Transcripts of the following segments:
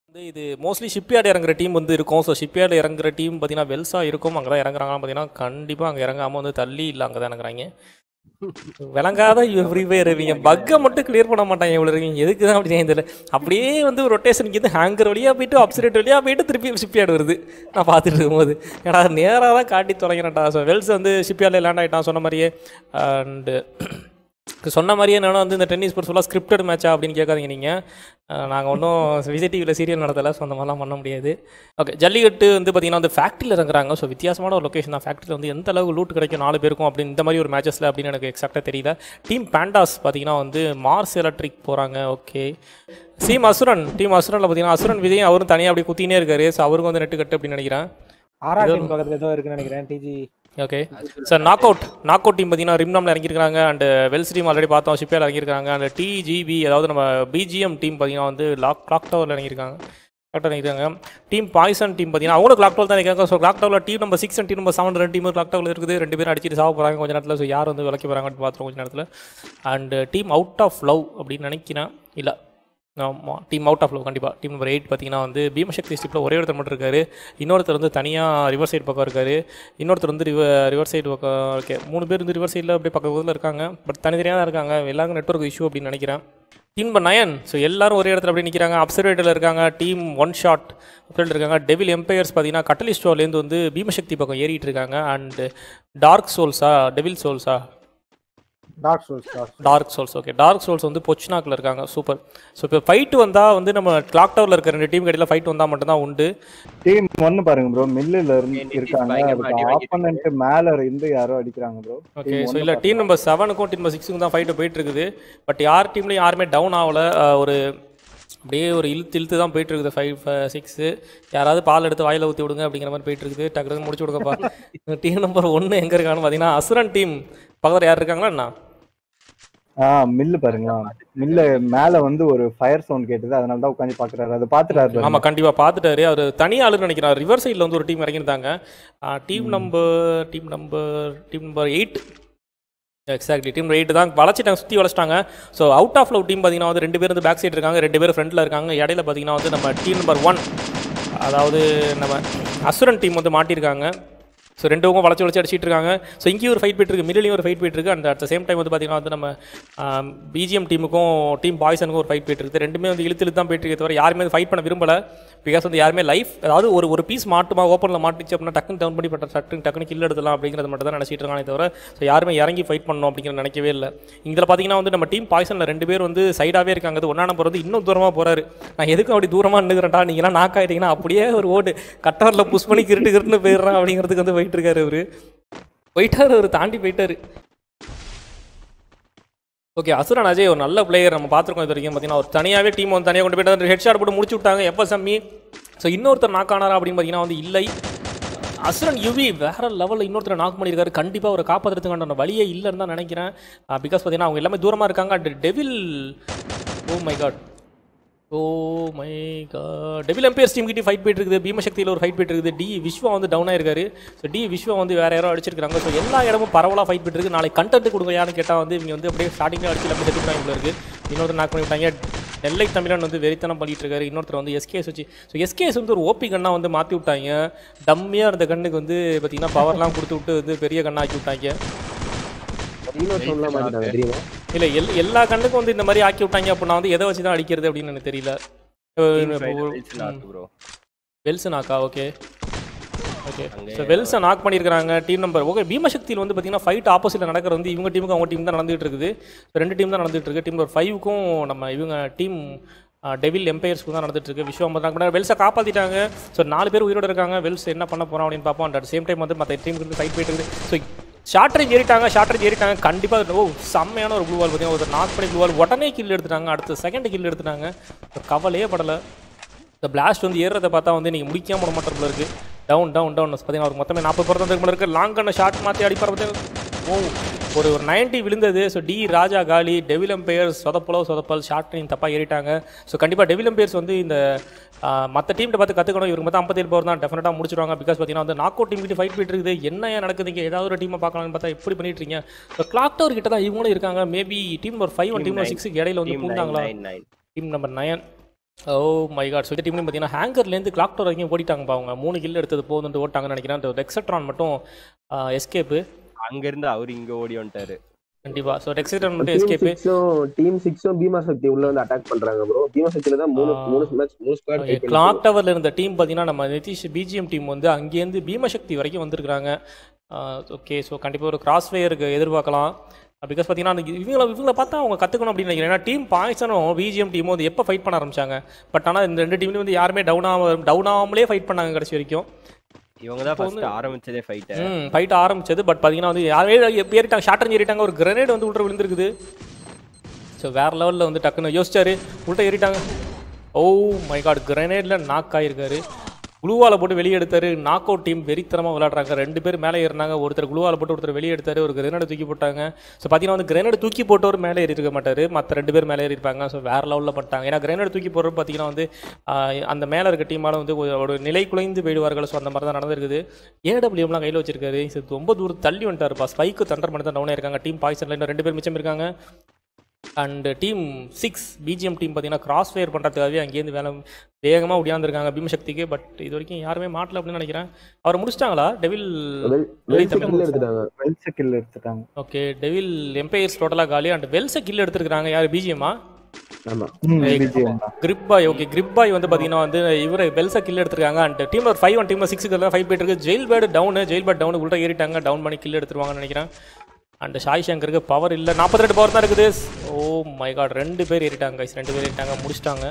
வந்து இது mostly shipyard இறங்குற டீம் வந்து இருக்கும் ஸோ ஷிப்யார்டு இறங்குற டீம் பார்த்தீங்கன்னா வெல்ஸாக இருக்கும் அங்கே தான் இறங்குறாங்கன்னு பார்த்தீங்கன்னா கண்டிப்பாக அங்கே இறங்காமல் வந்து தள்ளி இல்லை அங்கே தான் இறங்குறாங்க விளங்காத ஃப்ரீ ஃபயர் இவங்க பக்கை மட்டும் கிளியர் பண்ண மாட்டாங்க இவ்வளோ இருக்கீங்க எதுக்கு தான் அப்படி தெரியல அப்படியே வந்து ரொட்டேஷனுக்கு வந்து ஹேங்கர் வழியாக போயிட்டு அப்சரேட் வழியாக போயிட்டு திருப்பி ஷிப்யார்டு வருது நான் பார்த்துட்டு இருக்கும்போது ஏன்னா நேராக தான் காட்டி தொலைங்கிறேன்டா ஸோ வெல்ஸ் வந்து ஷிப்யார்டில் லேண்ட் ஆகிட்டான் சொன்ன மாதிரியே அண்டு சொன்ன மாதிரியே என்னன்னா வந்து இந்த டென்னிஸ் ஸ்போர்ட்ஸ் ஃபுல்லாக ஸ்கிரிப்டட் மேட்சா அப்படின்னு கேட்காதீங்க நீங்கள் நாங்கள் ஒன்றும் விஜய் டிவியில் சீரியல் நடத்தலை ஸோ அந்த மாதிரிலாம் பண்ண முடியாது ஓகே ஜல்லிக்கட்டு வந்து பார்த்தீங்கன்னா வந்து ஃபேக்ட்ரியில் இறங்குறாங்க ஸோ வித்தியாசமான ஒரு லொக்கேஷன் தான் ஃபேக்ட்ரியில் வந்து எந்த அளவுக்கு லூட் கிடைக்கும் நாலு பேருக்கும் அப்படின்னு இந்த மாதிரி ஒரு மேட்சஸில் அப்படின்னு எனக்கு எக்ஸாக்டாக தெரியல டீம் பேண்டாஸ் பார்த்தீங்கன்னா வந்து மார்ஸ் எலக்ட்ரிக் போகிறாங்க ஓகே சீம் அசுரன் டீம் அசுரனில் பார்த்தீங்கன்னா அசுரன் விஜய் அவரும் தனியாக அப்படி குத்தினே இருக்காரு ஸோ அவருக்கும் வந்து நெட்டு கட்டு அப்படின்னு நினைக்கிறேன் ஆரா டீம் பக்கத்துல ஏதோ இருக்குன்னு நினைக்கிறேன் டிஜி okay sir knock out knock out team பார்த்தீங்கன்னா ரிம்னாமில் இறங்கியிருக்காங்க அண்ட் வெல்ஸ் டீம் ஆல்ரெடி பார்த்தோம் ஷிப்பியால் இறங்கியிருக்காங்க அண்ட் டிஜிபி அதாவது நம்ம பிஜிஎம் டீம் பார்த்தீங்கன்னா வந்து லாக் கிளாக் டவரில் இறங்கியிருக்காங்க கரெக்டாக இறங்கியிருக்காங்க டீம் பாய்சன் டீம் பார்த்தீங்கன்னா அவங்களும் கிளாக் டவர் தான் இருக்காங்க ஸோ கிளாக் டவரில் team number six and team number seven ரெண்டு டீம் கிளாக் டவரில் இருக்குது ரெண்டு பேரும் அடிச்சிட்டு சாக போகிறாங்க கொஞ்ச நேரத்தில் ஸோ யார் வந்து விளக்கி போகிறாங்கன்னு பார்த்துருவோம் கொஞ்ச நேரத்தில் and team out of love அப்படின்னு நினைக்கிறேன் இல்லை ஆமாம் டீம் அவுட் ஆஃப் லவ் கண்டிப்பாக டீம் நம்பர் எயிட் பார்த்தீங்கன்னா வந்து பீமசக்தி ஸ்டிப்பில் ஒரே ஒருத்தர் மட்டும் இருக்காரு இன்னொருத்தர் வந்து தனியாக ரிவர் சைடு பக்கம் இருக்காரு இன்னொருத்தர் வந்து ரிவர் ரிவர் சைடு பக்கம் ஓகே மூணு பேர் வந்து ரிவர் சைடில் அப்படியே பக்கத்தில் இருக்காங்க பட் தனித்தனியாக தான் இருக்காங்க எல்லாருக்கும் நெட்ஒர்க் இஷ்யூ அப்படின்னு நினைக்கிறேன் டீம் நம்பர் நயன் ஸோ எல்லாரும் ஒரே இடத்துல அப்படியே நிற்கிறாங்க அப்சர்வேட்டரில் இருக்காங்க டீம் ஒன் ஷாட் அப்சர்வேட் இருக்காங்க டெவில் எம்பையர்ஸ் பார்த்தீங்கன்னா கட்டலி ஸ்டோர்லேருந்து வந்து பீமசக்தி பக்கம் ஏறிட்டு இருக்காங்க அண்ட் டார்க் சோல்ஸா டெவில் சோல்ஸா dark souls dark dark souls okay dark souls வந்து பொச்னாக்கில் இருக்காங்க சூப்பர் ஸோ இப்போ ஃபைட் வந்தால் வந்து நம்ம கிளாக் டவரில் இருக்க ரெண்டு டீம் கடையில் ஃபைட் வந்தால் மட்டும்தான் உண்டு டீம் ஒன்னு பாருங்க ப்ரோ மில்லுல இருந்து NTT இருக்காங்க பயங்கரமா அதுக்கு அடி வாங்கிட்டு ஆப்போனன்ட் மேல இருந்து யாரோ அடிக்கிறாங்க ப்ரோ ஓகே ஸோ இல்லை டீம் நம்பர் செவனுக்கும் டீம் நம்பர் சிக்ஸுக்கும் தான் ஃபைட்டு போயிட்டு இருக்குது பட் யார் டீம்லையும் யாருமே டவுன் ஆகல அஹ், ஒரு அப்படியே ஒரு இழுத்து இழுத்து தான் போயிட்டு இருக்குது ஃபைவ் சிக்ஸு யாராவது பால் எடுத்து வாயில ஊற்றி விடுங்க அப்படிங்கிற மாதிரி போயிட்டு இருக்குது டக்கு டக்குன்னு முடிச்சு விடுங்கப்பா டீம் நம்பர் ஒன்று எங்கே இருக்கான்னு பார்த்தீங்கன்னா அசுரன் டீம் பக்கத்தில் யார் இருக்காங்களா என்ன ஆ மில்லு பாருங்களா மில்ல மேல வந்து ஒரு ஃபயர் சவுண்ட் கேட்டது அதனால தான் உட்காந்து பாக்குறாரு அதை பாத்துட்டாரு பாருங்க. ஆமாம் கண்டிப்பாக பார்த்துட்டாரு அவர் தனியாக ஆளுன்னு நினைக்கிறார் ரிவர் சைடில் வந்து ஒரு டீம் இறங்கியிருந்தாங்க team number team number team number eight exactly team eight தான் வளச்சிட்டாங்க சுற்றி வளச்சிட்டாங்க so out of love team பார்த்தீங்கன்னா வந்து ரெண்டு பேர் வந்து பேக் சைடு இருக்காங்க ரெண்டு பேர் ஃப்ரண்ட்டில் இருக்காங்க இடையில பார்த்தீங்கன்னா வந்து நம்ம டீம் நம்பர் ஒன் அதாவது நம்ம அசுரன் டீம் வந்து மாட்டியிருக்காங்க ஸோ ரெண்டு பக்கம் வளச்சி வளச்சி அடிச்சிட்டு இருக்காங்க ஸோ இங்கேயும் ஒரு ஃபைட் போயிட்டு இருக்கு மிடிலையும் ஒரு ஃபைட் போயிட்டு இருக்கு அண்ட் அட் சேம் டைம் வந்து பார்த்தீங்கன்னா வந்து நம்ம பிஜிஎம் டீமுக்கும் டீம் பாய்ஸனுக்கும் ஒரு ஃபைட் போயிட்டு இருக்குது ரெண்டுமே வந்து இழுத்து இழுத்து தான் போயிட்டு இருக்கே தவிர யாருமே ஃபைட் பண்ண விரும்பல பிகாஸ் வந்து யாருமே லைஃப் அதாவது ஒரு ஒரு பீஸ் மாட்டுமா ஓப்பனில் மாட்டுச்சு அப்படின்னா டக்குன்னு டவுன் பண்ணி பட்ட டக்குன்னு டக்குன்னு கில் எடுத்துலாம் அப்படிங்கிறது மட்டும் தான் நினச்சிட்டு இருக்கானே தவிர ஸோ யாருமே இறங்கி ஃபைட் பண்ணணும் அப்படிங்கிறது நினைக்கவே இல்லை இதில் பார்த்தீங்கன்னா வந்து நம்ம டீம் பாய்சனில் ரெண்டு பேர் வந்து சைடாகவே இருக்காங்க அது ஒன்றா நம்பர் வந்து இன்னும் தூரமாக போகிறாரு நான் எதுக்கும் அப்படி தூரமாக நின்றுக்கிறேன்டா நீங்களாம் நாக் ஆகிட்டீங்கன்னா அப்படியே ஒரு ஓடு கட்டரில் புஷ் பண்ணி கிருட்டு கிருட்டுன்னு போயிடுறான் அப்படிங்கிறதுக்கு வந்து போயிட்டு இருக்காரு அவரு போயிட்டாரு அவர் தாண்டி போயிட்டாரு ஓகே அசுரன் அஜய் ஒரு நல்ல பிளேயர் நம்ம பார்த்துருக்கோம் இது வரைக்கும் பார்த்தீங்கன்னா ஒரு தனியாகவே டீம் வந்து தனியாக கொண்டு போயிட்டு ஹெட் ஷாட் போட்டு முடிச்சு விட்டாங்க எப்போ சம்மி ஸோ இன்னொருத்தர் நாக் ஆனாரா அப்படின்னு பார்த்தீங்கன்னா வந்து இல்லை அசுரன் யுவி வேற லெவலில் இன்னொருத்தர் நாக் பண்ணியிருக்காரு கண்டிப்பாக ஒரு காப்பாற்றுறதுக்கான வழியே இல்லைன்னு தான் நினைக்கிறேன் பிகாஸ் பார்த்தீங்கன்னா அவங்க எல்லாமே தூரமாக இருக்காங்க and devil oh my god oh my god devil empires team கிட்டே ஃபைட் போயிட்டு இருக்குது பீமசக்தியில் ஒரு ஃபைட் போயிட்டு இருக்குது டி விஸ்வா வந்து டவுன் ஆயிருக்காரு ஸோ டி விஸ்வா வந்து வேற யாரோ அடிச்சிருக்காங்க ஸோ எல்லா இடமும் பரவலாக ஃபைட் போயிட்டு இருக்கு நாளைக்கு கண்டென்ட் கொடுங்க யாருன்னு கேட்டால் வந்து இவங்க வந்து அப்படியே ஸ்டார்டிங்கில் அடிச்சு எல்லாமே செத்து விட்டாங்க இருக்கு இன்னொருத்தர் நாக் பண்ணி விட்டாங்க நெல்லை தமிழன் வந்து வெறித்தனம் பண்ணிட்டு இருக்காரு இன்னொருத்தர் வந்து எஸ்கேஎஸ் வச்சு ஸோ எஸ்கேஎஸ் வந்து ஒரு ஓபி கண்ணா வந்து மாற்றி விட்டாங்க டம்மியாக இருந்த கண்ணுக்கு வந்து பார்த்தீங்கன்னா பவர்லாம் கொடுத்து விட்டு வந்து பெரிய கண்ணா ஆக்கி விட்டாங்க சொல்ல மாட்டாங்க தெரியுமா இல்லை எல் எல்லா கண்ணுக்கும் வந்து இந்த மாதிரி ஆக்கி விட்டாங்க அப்படின்னா வந்து எதை வச்சு தான் அடிக்கிறது அப்படின்னு எனக்கு தெரியல ப்ரோ வெல்சனாக்கா ஓகே ஓகே அங்கே ஸோ வெல்ஸை நாக் பண்ணியிருக்காங்க டீம் நம்பர் ஓகே பீமசக்தியில் வந்து பார்த்தீங்கன்னா ஃபைட் ஆப்போசிட்டில் நடக்கிறது வந்து இவங்க டீமுக்கும் அவங்க டீம் தான் நடந்துகிட்டு இருக்குது So, ரெண்டு டீம் தான் நடந்துட்டு இருக்கு டீம் நம்பர் ஃபைவுக்கும் நம்ம இவங்க டீம் டெவில் எம்பையர்ஸ்க்கு தான் நடந்துட்டு இருக்கு விஸ்வம் பண்ணாங்க வெல்ஸை காப்பாற்றிட்டாங்க ஸோ நாலு பேர் உயிரோட இருக்காங்க வெல்ஸ் என்ன பண்ண போகிறோம் அப்படின்னு பார்ப்போம் அட் சேம் டைம் வந்து மற்ற டீமுக்கு ஃபைட் போயிட்டு இருக்குது ஸோ ஷார்ட்ரேஜ் ஏறிட்டாங்க ஷார்ட்ரேஜ் ஏறிட்டாங்க கண்டிப்பாக ஓ செம்மையான ஒரு ப்ளூ வால் பார்த்தீங்கன்னா ஒரு நாக் பண்ணி ப்ளூ வால் உடனே கில் எடுத்துட்டாங்க அடுத்த செகண்ட் கில் எடுத்துட்டாங்க So, கவலையே படலை இந்த பிளாஸ்ட் வந்து ஏறுறத பார்த்தா வந்து நீங்கள் முடிக்காம விட மாட்டோம் இருக்கு டவுன் டவுன் டவுன் பார்த்தீங்கன்னா ஒரு மொத்தமே நாற்பது பர்சன்ட் இருக்கு லாங் கண்ண ஷார்ட் மாற்றி அடிப்பார் பார்த்தீங்கன்னா ஓ ஒரு ஒரு 90 விழுந்தது ஸோ டி ராஜா காலி டெவில் எம்பையர்ஸ் சொதப்பலோ சொதப்பல் ஷார்ட் நீங்க தப்பாக ஏறிட்டாங்க ஸோ கண்டிப்பாக டெவில் எம்பையர்ஸ் வந்து இந்த மற்ற டீம்கிட்ட பார்த்து கற்றுக்கணும் இவங்க மொத்தம் ஐம்பத்தேழு பவர் தான் டெஃபினட்டாக முடிச்சிருவாங்க பிகாஸ் பார்த்தீங்கன்னா வந்து நாக் அவுட் டீம் கிட்ட ஃபைட் போயிட்டு இருக்குது என்ன ஏன் நடக்குது இங்கே ஏதாவது ஒரு டீமை பார்க்கலாம்னு பார்த்தா எப்படி பண்ணிட்டு இருக்கீங்க ஸோ கிளாக் டவர் கிட்ட தான் இவங்களும் இருக்காங்க மேபி டீம் ஒரு ஃபைவ் ஒன் டீம் ஒரு சிக்ஸுக்கு இடையில வந்து டீம் பூந்தாங்களா nine nine team number nine oh my god so இந்த டீம்லையும் பார்த்தீங்கன்னா ஹேங்கர்லேருந்து கிளாக் டவர் வரைக்கும் ஓடிட்டாங்கப்பா அவங்க மூணு கில் எடுத்தது போதுன்ட்டு ஓட்டாங்கன்னு நினைக்கிறேன் அந்த டெக்ஸட்ரான் மட்டும் எஸ்கேப்பு அங்க இருந்து அவரு இங்க ஓடி வந்துட்டாரு கண்டிப்பாக ஸோ டெக்ஸட்ரான் மட்டும் டீம் எஸ்கேப்பு சிக்ஸும் டீம் சிக்ஸும் பீமா சக்தி உள்ள வந்து அட்டாக் பண்றாங்க ப்ரோ பீமா சக்தியில தான் மூணு ஆ. மூணு மேட்ச் மூணு ஸ்குவாட் ஃபைட் கிளாக் டவரில் இருந்த டீம் பார்த்தீங்கன்னா நம்ம நிதிஷ் பிஜிஎம் டீம் வந்து அங்கேருந்து பீமசக்தி வரைக்கும் வந்திருக்கிறாங்க ஓகே ஸோ கண்டிப்பாக ஒரு கிராஸ் ஃபயருக்கு எதிர்பார்க்கலாம் பிகாஸ் பார்த்தீங்கன்னா அந்த இவங்கள இவங்கள பார்த்தா அவங்க கற்றுக்கணும் அப்படின்னு நினைக்கிறேன் ஏன்னா டீம் பாய்சனும் பிஜிஎம் டீமும் வந்து எப்போ ஃபைட் பண்ண ஆரம்பிச்சாங்க பட் ஆனால் இந்த ரெண்டு டீம்லையும் வந்து யாருமே டவுன் ஆக டவுன் ஆகாமலே ஃபைட் பண்ணாங்க கடைசி வரைக்கும் இவங்க தான் ஃபர்ஸ்ட் ஆரம்பிச்சதே ஃபைட்டை ம் ஃபைட் ஆரம்பிச்சது பட் பார்த்தீங்கன்னா வந்து யாரே ஏறிட்டாங்க ஷார்ட் ஏறிட்டாங்க ஒரு கிரனேட் வந்து உள்ள விழுந்திருக்குது ஸோ வேற லெவலில் வந்து டக்குன்னு யோசிச்சாரு உள்ள ஏறிட்டாங்க ஓ மை காட் கிரனேடில் நாக் ஆயிருக்காரு குளுவால போட்டு வெளியே எடுத்தாரு நாக் அவுட் டீம் வெறித்தனமாக விளையாடுறாங்க ரெண்டு பேர் மேலே ஏறினாங்க ஒருத்தர் குளுவால போட்டு ஒருத்தர் வெளியே எடுத்தாரு ஒரு கிரனேட் தூக்கி போட்டாங்க ஸோ பார்த்தீங்கன்னா வந்து கிரனேட் தூக்கி போட்டவர் மேலே ஏறி இருக்க மாட்டார் மற்ற ரெண்டு பேர் மேலே ஏறி இருப்பாங்க ஸோ வேற லெவலில் பண்ணிட்டாங்க ஏன்னா கிரனேட் தூக்கி போடுறது பார்த்தீங்கன்னா வந்து ஆஹ், அந்த மேலே இருக்க டீமால வந்து ஒரு- ஒரு நிலை குலைந்து போயிடுவார்கள் ஸோ அந்த மாதிரி தான் நடந்திருக்குது ஏடபிள்யூஎம்லாம் கையில் வச்சிருக்காரு ஸோ ரொம்ப தூரம் தள்ளி வந்துட்டாருப்பா ஸ்பைக்கு தண்டர் மட்டும் தான் டவுனாக இருக்காங்க டீம் பாய்சனில் இன்னும் ரெண்டு பேர் மிச்சம் இருக்காங்க and team six BGM team பார்த்தீங்கன்னா கிராஸ் ஃபயர் பண்ணுறதுக்காகவே அங்கேருந்து வேலை வேகமாக ஒடியாந்துருக்காங்க பீமசக்திக்கு பட் இது வரைக்கும் யாருமே மாட்டல அப்படின்னு நினைக்கிறேன் அவர் முடிச்சிட்டாங்களா டெவில் கில் எடுத்துட்டாங்க வெல்ஸ் கில் எடுத்துட்டாங்க ஓகே டெவில் எம்பையர்ஸ் டோட்டலாக காலி அண்ட் வெல்ஸை கில் எடுத்துருக்காங்க யார் பிஜிஎம்மா ஆமா ம், Right. விஜயம் தான் grip boy okay grip boy வந்து பார்த்தீங்கன்னா வந்து இவரை பெல்ஸை கில் எடுத்திருக்காங்க அண்ட் டீம் ஒரு ஃபைவ் ஒன் டீம் சிக்ஸுக்கு தான் ஃபைவ் போயிட்டு இருக்கு jail bird town jail bird town உள்ள ஏறிட்டாங்க டவுன் பண்ணி கில் எடுத்துருவாங்கன்னு நினைக்கிறேன் அண்ட் ஷாய் சங்கருக்கு பவர் இல்லை நாற்பத்தி ரெண்டு பவர் தான் இருக்குது ஓ மை காட் ரெண்டு பேர் ஏறிட்டாங்க guys ரெண்டு பேர் ஏறிட்டாங்க முடிச்சிட்டாங்க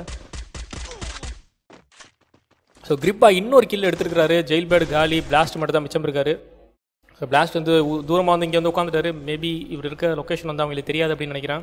ஸோ கிரிப்பா இன்னொரு கில் எடுத்திருக்காரு ஜெயில் பேர்டு காலி பிளாஸ்ட் மட்டும் தான் மிச்சம் இருக்காரு ஸோ பிளாஸ்ட் வந்து தூரமாக வந்து இங்கே வந்து உட்காந்துட்டாரு மேபி இவர் இருக்க லொக்கேஷன் வந்து அவங்களுக்கு தெரியாது அப்படின்னு நினைக்கிறேன்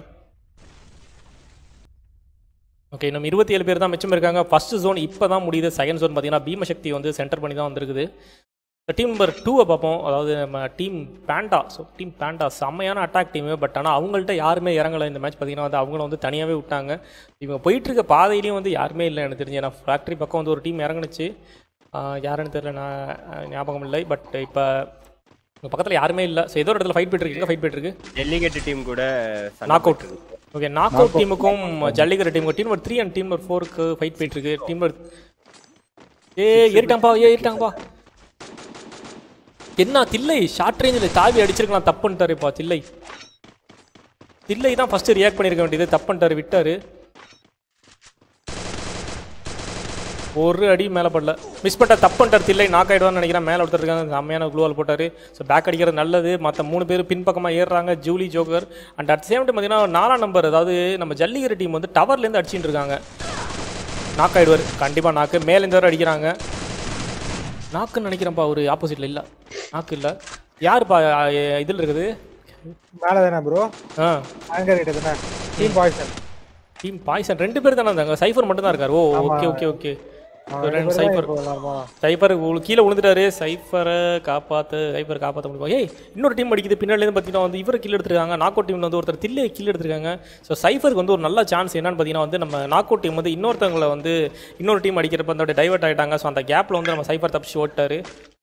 ஓகே நம்ம இருபத்தி ஏழு பேர் தான் மிச்சம் இருக்காங்க ஃபர்ஸ்ட் ஜோன் இப்போ தான் முடியுது செகண்ட் ஜோன் பார்த்தீங்கன்னா பீமசக்தி வந்து சென்டர் பண்ணி தான் வந்திருக்குது டீம் நம்பர் டூவை பார்ப்போம் அதாவது நம்ம team panda so team panda செம்மையான அட்டாக் டீமு பட் ஆனால் அவங்கள்ட்ட யாருமே இறங்கலை இந்த மேட்ச் பார்த்தீங்கன்னா வந்து அவங்கள வந்து தனியாகவே விட்டாங்க இவங்க போயிட்டு இருக்க பாதையிலையும் வந்து யாருமே இல்லை எனக்கு தெரிஞ்சு ஏன்னா ஃபேக்ட்ரி பக்கம் வந்து ஒரு டீம் இறங்குனுச்சு ஆஹ் யாருன்னு தெரியல நான் ஆஹ் ஞாபகம் இல்லை பட் இப்போ உங்கள் பக்கத்தில் யாருமே இல்லை ஸோ ஏதோ ஒரு இடத்துல ஃபைட் போயிட்டு இருக்கு எங்கே ஃபைட் போயிட்டு இருக்கு ஜல்லிக்கட்டு டீம் கூட சண்டை Knock out. போட்டுட்டு இருக்கு. ஓகே நாக் அவுட் டீமுக்கும் ஜல்லிக்கட்டு டீமுக்கும் team number three and team number ஃபோருக்கு ஃபைட் போயிட்டு இருக்கு டீம் நம்பர் ஏ ஏறிட்டாங்கப்பா ஏ ஏறிட்டாங்கப்பா என்ன தில்லை ஷார்ட் ரேஞ்சில் தாவி அடிச்சிருக்கலாம் தப்பு பண்ணிட்டாருப்பா தில்லை தில்லை தான் ஃபர்ஸ்ட் ரியாக்ட் பண்ணியிருக்க வேண்டியது தப்பு பண்ணிட்டாரு விட்டாரு ஒரு அடி மேலே படல மிஸ் பண்ணிட்ட தப்பு பண்ணிட்டார் தில்லை நாக் ஆயிடுவான்னு நினைக்கிறேன் மேலே ஒருத்தர் இருக்காங்க செம்மையான குளூவால் போட்டார் ஸோ பேக் அடிக்கிறது நல்லது மற்ற மூணு பேர் பின்பக்கமாக ஏறுறாங்க Julie joker and at same time பார்த்தீங்கன்னா நாலாம் நம்பர் அதாவது நம்ம ஜல்லிக்கட்டு டீம் வந்து டவர்லேருந்து அடிச்சிட்டு இருக்காங்க நாக் ஆயிடுவார் கண்டிப்பாக நாக்கு மேலேருந்து வர அடிக்கிறாங்க நாக்குன்னு நினைக்கிறேன்ப்பா ஒரு ஆப்போசிட்டில் இல்லை நாக்கு இல்லை யாருப்பா இதில் இருக்குது மேலே தானே ப்ரோ ஆ ஆங்கர் கிட்ட தானே டீம் பாய்சன் டீம் பாய்சன் ரெண்டு பேர் தானே இருந்தாங்க சைஃபர் மட்டும் தான் இருக்காரு ஓ ஓகே ஓகே ஓகே ரெண்டு சைஃபர் சைஃபர் உள்ள- கீழே விழுந்துட்டாரு சைஃபரை காப்பாற்ற சைஃபரை காப்பாற்ற முடியும் ஏய் இன்னொரு டீம் அடிக்குது பின்னாடிலேருந்து பார்த்தீங்கன்னா வந்து இவர் கில் எடுத்திருக்காங்க நாக் அவுட் டீமில் வந்து ஒருத்தர் தில்லை கில் எடுத்திருக்காங்க ஸோ சைஃபருக்கு வந்து ஒரு நல்ல சான்ஸ் என்னன்னு பார்த்தீங்கன்னா வந்து நம்ம நாக் அவுட் டீம் வந்து இன்னொருத்தவங்களை வந்து இன்னொரு டீம் அடிக்கிறப்ப வந்து டைவர்ட் ஆகிட்டாங்க ஸோ அந்த கேப்பில் வந்து நம்ம சைஃபர் தப்பிச்சு ஓட்டாரு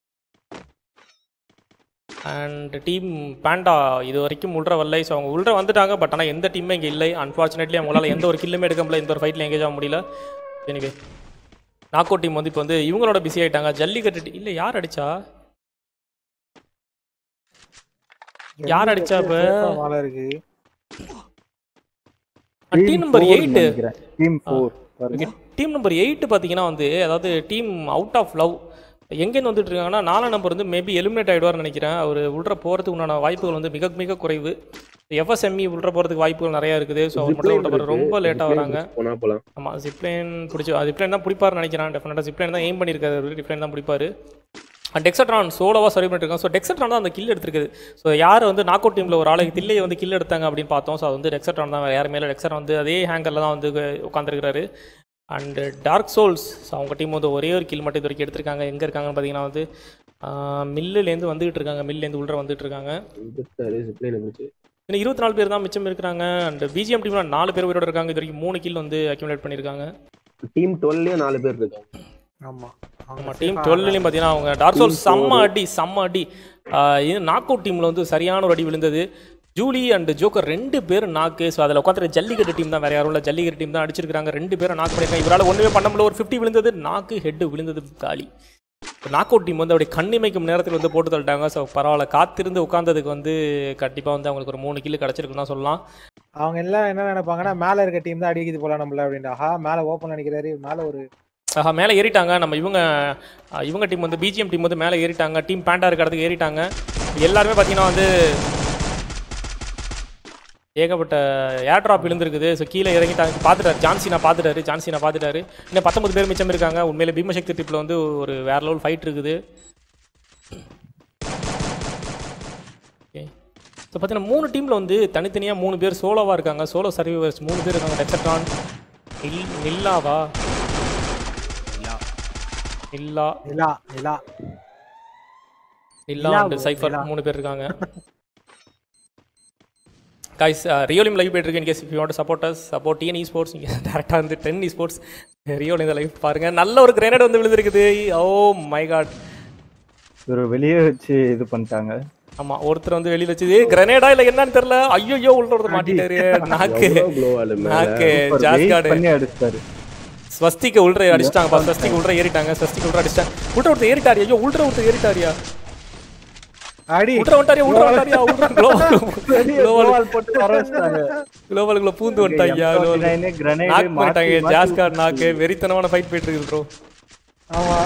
அண்ட் டீம் பேண்டா இது வரைக்கும் உள்ற வரலை ஸோ அவங்க உள்ற வந்துட்டாங்க பட் ஆனால் எந்த டீமே இங்கே இல்லை அன்ஃபார்ச்சுனேட்லி அவங்களால எந்த ஒரு கில்லுமே எடுக்க முடியல எந்த ஒரு ஃபைட்டில் எங்கேஜ் ஆக முடியல எனிவே நாக் அவுட் டீம் வந்து இப்போ வந்து இவங்களோட பிஸி ஆயிட்டாங்க ஜல்லிக்கட்டு டி- இல்ல யார் அடிச்சா யார் அடிச்சா இப்ப? மேலே இருக்கு team number eight team four பாருங்க டீம் நம்பர் எயிட் பார்த்தீங்கன்னா வந்து அதாவது டீம் அவுட் ஆஃப் லவ் எங்கேருந்து வந்துட்டு இருக்காங்கன்னா நாலாம் நம்பர் வந்து மேபி எலிமினேட் ஆகிடுவார்னு நினைக்கிறேன் அவர் உள்ள போகிறதுக்கு உண்டான வாய்ப்புகள் வந்து மிக மிக குறைவு எஃப்எஸ்எம்இ உள்ள போகிறதுக்கு வாய்ப்புகள் நிறையா இருக்குது ஸோ அவர் மட்டும் உள்ள போறது ரொம்ப லேட்டாக வராங்க போனா போலாம் ஆமாம் ஜிப்லைன் பிடிச்சி ஜிப்லைன் தான் பிடிப்பாருன்னு நினைக்கிறேன் டெஃபினட்டாக ஜிப்லைன் தான் எய்ம் பண்ணியிருக்காரு ஜிப்லைன் தான் பிடிப்பாரு அண்ட் டெக்ஸட்ரான் சோலோவாக சர்வ் பண்ணிருக்காங்க ஸோ டெக்ஸட்ரான் தான் அந்த கில் எடுத்திருக்குது ஸோ யார் வந்து நாக் அவுட் டீமில் ஒரு ஆளுக்கு தில்லையை வந்து கில் எடுத்தாங்க அப்படின்னு பார்த்தோம் ஸோ அது வந்து டெக்ஸட்ரான் தான் வேறு யார் மேலே டெக்ஸட்ரான் வந்து அதே ஹேங்கரில் தான் வந்து உட்காந்துருக்காரு அண்ட் டார்க் சோல்ஸ் ஸோ அவங்க டீம் வந்து ஒரே ஒரு கில் மட்டும் இது வரைக்கும் எடுத்திருக்காங்க எங்கே இருக்காங்கன்னு பார்த்தீங்கன்னா வந்து மில்லுலேருந்து வந்துகிட்டு இருக்காங்க மில்லேருந்து உள்ள வந்துட்டு இருக்காங்க ஜிப்லைன் இருந்துச்சு இன்னும் இருபத்தி நாலு பேர் தான் மிச்சம் இருக்கிறாங்க அண்ட் பிஜிஎம் டீமில் நாலு பேர் உயிரோட இருக்காங்க இது வரைக்கும் மூணு கில் வந்து அக்யூமுலேட் பண்ணியிருக்காங்க டீம் டுவெல்லே நாலு பேர் இருக்காங்க ஆமா ஆமாம் டீம் டுவெல்லையும் பார்த்தீங்கன்னா அவங்க டார்க் சோல்ஸ் செம்ம அடி செம்ம அடி ஆஹ் இது நாக் அவுட் டீமில் வந்து சரியான ஒரு அடி விழுந்தது ஜூலி அண்ட் ஜோக்கர் ரெண்டு பேரும் நாக்கு ஸோ அதில் உட்காந்துரு ஜல்லிக்கட்டு டீம் தான் வேற யாரும் இல்லை ஜல்லிக்கட்டு டீம் தான் அடிச்சிருக்காங்க ரெண்டு பேரும் நாக் பண்ணியிருக்காங்க இவரால் ஒன்றுமே பண்ண முடியல ஒரு ஃபிஃப்டி விழுந்தது நாக்கு ஹெட்டு விழுந்தது காலி நாக் அவுட் டீம் வந்து அப்படியே கண்ணிமைக்கும் நேரத்தில் வந்து போட்டு தள்ளிட்டாங்க ஸோ பரவாயில்ல காத்திருந்து உட்காந்ததுக்கு வந்து கண்டிப்பாக வந்து அவங்களுக்கு ஒரு மூணு கிலோ கிடச்சிருக்குன்னு தான் சொல்லலாம் அவங்க எல்லாம் என்ன நினைப்பாங்கன்னா மேல இருக்க டீம் தான் அடிக்குது போல நம்மள அப்படின்ட்டு ஆஹா மேல ஓப்பன் நினைக்கிறாரு மேல ஒரு ஆஹா மேலே ஏறிட்டாங்க நம்ம இவங்க அஹ், இவங்க டீம் வந்து பிஜிஎம் டீம் வந்து மேலே ஏறிட்டாங்க டீம் பேண்டா இருக்க இடத்துக்கு ஏறிட்டாங்க எல்லாருமே பார்த்தீங்கன்னா வந்து ஏகப்பட்ட ஏர் ட்ராப் விழுந்திருக்குது ஸோ கீழே இறங்கிட்டாங்க பார்த்துட்டாரு ஜான்சினா பார்த்துட்டாரு ஜான்சினா பார்த்துட்டாரு இன்னும் பத்தொன்பது பேர் மிச்சம் இருக்காங்க உண்மையிலே பீமசக்தி ட்ரிப்பில் வந்து ஒரு வேற லெவல் ஃபைட் இருக்குது ஓகே ஸோ பார்த்தீங்கன்னா மூணு டீமில் வந்து தனித்தனியாக மூணு பேர் சோலோவாக இருக்காங்க சோலோ சர்வீவர்ஸ் மூணு பேர் இருக்காங்க டெக்ஸட்ரான் நில் நில்லாவா நில்லா Nila Nila Nila Nila and bro, Cypher Nila. மூணு பேர் இருக்காங்க கைஸ் ரியோலிம் லைவ் போயிட்டு இருக்கு in case if you want support us support TN e sports நீங்கள் டேரெக்டாக வந்து டென் இ ஸ்போர்ட்ஸ் ரியோல இந்த லைவ் பாருங்க நல்ல ஒரு கிரேனேட் வந்து விழுந்திருக்குது ஓ மை காட் ஒரு வெளியே வச்சு இது பண்ணிட்டாங்க ஆமா ஒருத்தர் வந்து வெளியில வச்சு கிரனேடா இல்ல என்னன்னு தெரியல ஐயோ உள்ள ஒருத்தர் மாட்டிட்டாரு நாக்கு எவ்வளவு blow ஆளு மேல. நாக்கு ஒரு ஜாஸ் wait கார்டு பண்ணி அடிச்சிட்டாரு ஸ்வஸ்திக்கு உள்ற அடிச்சிட்டாங்க ஸ்வஸ்திக்கு உள்ற ஏறிட்டாங்க ஸ்வஸ்திக்கு உள்ற அடிச்சிட்டாங்க உள்ற ஒருத்தர் ஏறிட்டாரு ஐயோ உள்ற ஒருத்தர் ஏறிட்டாரியா அடி உள்ற வந்துட்டாரியா உள்ற வந்துட்டாரியா உள்ற குளோபல் குளோபல் Global போட்டு வர வச்சிட்டாங்க குளோபலுக்குள்ள பூந்து வந்துட்டாங்க M49 grenade நாக் பண்ணிட்டாங்க மாத்தி ஜாஸ் கார்டு மாத்தி நாக்கு வெறித்தனமான ஃபைட் போயிட்டு இருக்கு ப்ரோ ஆமா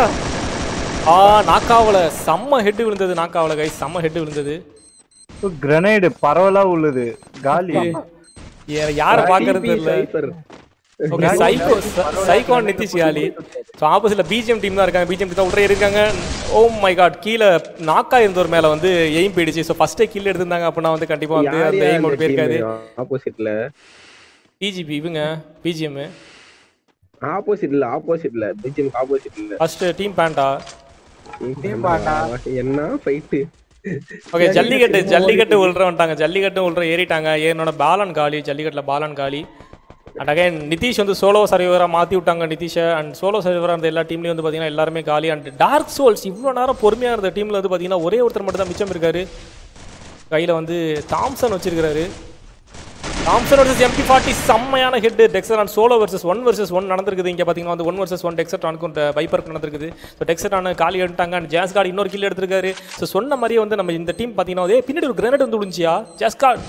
ஆ நாக்காவல செம்ம ஹெட் விழுந்தது நாக்காவல கை செம்ம ஹெட் விழுந்தது கிரனைடு பரவலா உள்ளது காலி ஏ- யார பாக்குறது TP தெரியல Cypher. ஓகே சைக்கோ சைக்கோன் நிதிஷ் யாலி ஸோ ஆப்போசிட்ல பிஜிஎம் டீம் தான் இருக்காங்க பிஜிஎம் தான் உள்ள இருக்காங்க ஓ மை காட் கீழே நாக்கா இருந்தவர் மேல வந்து எய்ம் போயிடுச்சு ஸோ ஃபர்ஸ்டே கீழே எடுத்திருந்தாங்க அப்படின்னா வந்து கண்டிப்பா வந்து யார் அந்த யார் எய்ம் அந்த அவுட் போயிருக்காது team? oppositeல பிஜிபி இவங்க பிஜிஎம் ஆப்போசிட்ல ஆப்போசிட்ல பிஜிஎம் ஆப்போசிட்ல ஃபர்ஸ்ட் டீம் பேண்டா Team பாண்டா. என்ன ஃபைட்டு ஓகே ஜல்லிக்கட்டு ஜல்லிக்கட்டு உள்ற வந்துட்டாங்க ஜல்லிக்கட்டு உள்ற ஏறிட்டாங்க ஏனோட பாலன் காலி ஜல்லிக்கட்டுல பாலன் காலி அண்ட் அகைன் நிதிஷ் வந்து சோலோ சர்வீவராக மாற்றி விட்டாங்க நிதிஷை அண்ட் சோலோ சர்வீவராக இருந்த எல்லா டீம்லேயும் வந்து பார்த்தீங்கன்னா எல்லாருமே காலி அண்ட் டார்க் சோல்ஸ் இவ்வளோ நேரம் பொறுமையாக இருந்த டீமில் வந்து பார்த்தீங்கன்னா ஒரே ஒருத்தர் மட்டும் தான் மிச்சம் இருக்காரு கையில் வந்து தாம்சன் வச்சிருக்காரு தாம்சன் வர்சஸ் எம்பி ஃபார்ட்டி செம்மையான head Dexter and solo versus one versus one நடந்திருக்குது இங்கே பார்த்தீங்கன்னா வந்து ஒன் வர்சஸ் ஒன் டெக்ஸர் டானுக்கும் பைப்பருக்கு நடந்திருக்குது ஸோ டெக்ஸர் டானு காலி எடுத்தாங்க அண்ட் ஜாஸ் கார்டு இன்னொரு கில் எடுத்திருக்காரு ஸோ சொன்ன மாதிரியே வந்து நம்ம இந்த டீம் பார்த்தீங்கன்னா அதே பின்னாடி ஒரு கிரனேட் வந்து விழுந்துச்சியா ஜாஸ் கார்டு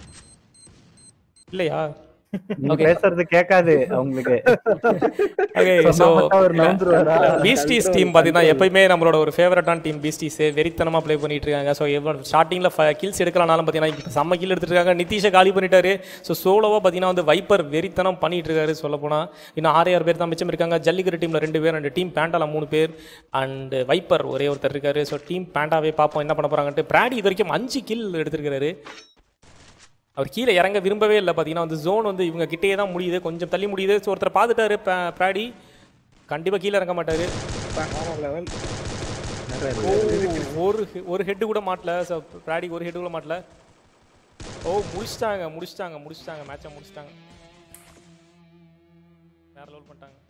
இல்லையா நீங்க பேசுறது கேட்காது அவங்களுக்கு ஓகே ஸோ சொன்னா மட்டும் அவர் நவுந்துருவாரா? பீஸ்டீஸ் டீம் பார்த்தீங்கன்னா எப்பயுமே நம்மளோட ஒரு ஃபேவரட்டான டீம் பீஸ்டீஸ் வெறித்தனமாக ப்ளே பண்ணிட்டு இருக்காங்க ஸோ எவ்வளோ ஸ்டார்டிங்கில் கில்ஸ் எடுக்கலனாலும் பார்த்தீங்கன்னா இப்போ செம்ம கில் எடுத்துட்டு இருக்காங்க நிதிஷை காலி பண்ணிட்டாரு ஸோ சோலோவாக பார்த்தீங்கன்னா வந்து வைப்பர் வெறித்தனம் பண்ணிட்டு இருக்காரு சொல்ல போனால் இன்னும் ஆறு ஆறு பேர் தான் மிச்சம் இருக்காங்க ஜல்லிக்கட்டு டீமில் ரெண்டு பேர் அண்ட் டீம் பேண்டால மூணு பேர் அண்ட் வைப்பர் ஒரே ஒருத்தர் இருக்காரு ஸோ டீம் பேண்டாவே பார்ப்போம் என்ன பண்ண போறாங்கன்ட்டு பிராடி இது வரைக்கும் அஞ்சு கில் எடுத்திருக்காரு அவர் கீழே இறங்க விரும்பவே இல்லை பார்த்தீங்கன்னா வந்து ஜோன் வந்து இவங்க கிட்டேயே தான் முடியுது கொஞ்சம் தள்ளி முடியுது ஸோ ஒருத்தர் பார்த்துட்டாரு ப- பிராடி கண்டிப்பாக கீழே இறங்க மாட்டாரு லெவல் ஓ, ஒரு he- ஒரு ஹெட்டு கூட மாட்டல ஸோ பிராடி ஒரு ஹெட்டு கூட மாட்டல ஓ முடிச்சிட்டாங்க முடிச்சிட்டாங்க முடிச்சிட்டாங்க மேட்சை முடிச்சிட்டாங்க வேற லெவல் பண்ணிட்டாங்க